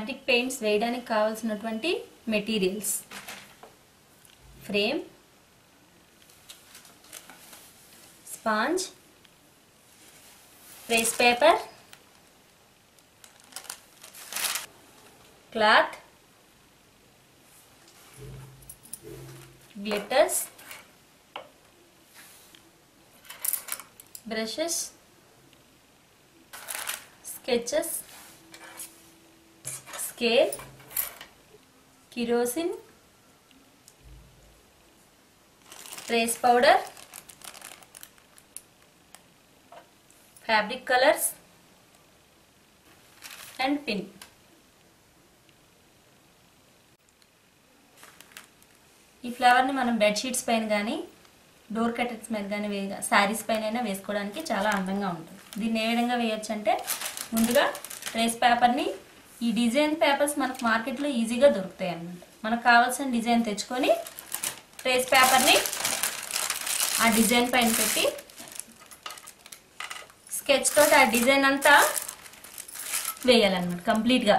fabric paints వేయడానికి కావాల్సినటువంటి materials frame sponge press paper cloth glitters brushes sketches scale kerosene trace powder fabric colors and pin ఈ ఫ్లవర్ని మనం bedsheets పైన కానీ door curtains మీద కానీ వేయ శారీస్ పైన అయినా వేసుకోవడానికి చాలా అందంగా ఉంటుంది దీన్ని ఏ విధంగా వేయొచ్చు అంటే ముందుగా ట్రేస్ పేపర్ని ఈ డిజైన్ పేపర్స్ మనకు మార్కెట్లో ఈజీగా దొరుకుతాయి అన్నమాట మనకు కావాల్సిన డిజైన్ తెచ్చుకొని ట్రేస్ పేపర్ని ఆ డిజైన్ పైన పెట్టి స్కెచ్ తోటి ఆ డిజైన్ అంతా వేయాలన్నమాట కంప్లీట్గా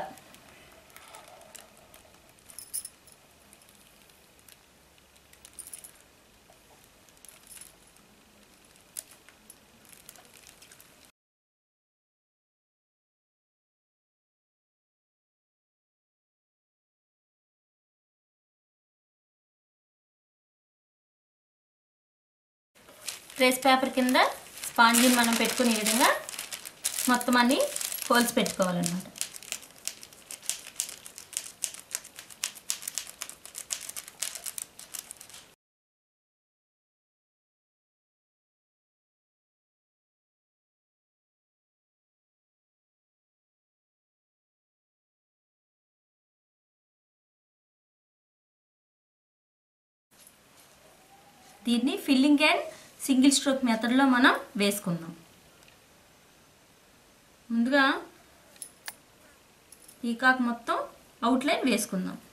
ట్రేస్ పేపర్ కింద స్పాంజిని మనం పెట్టుకునే విధంగా మొత్తం అన్ని హోల్స్ పెట్టుకోవాలన్నమాట దీన్ని ఫిల్లింగ్ అండ్ సింగిల్ స్ట్రోక్ మెథడ్లో మనం వేసుకుందాం ముందుగా పీకాక్ మొత్తం అవుట్లైన్ వేసుకుందాం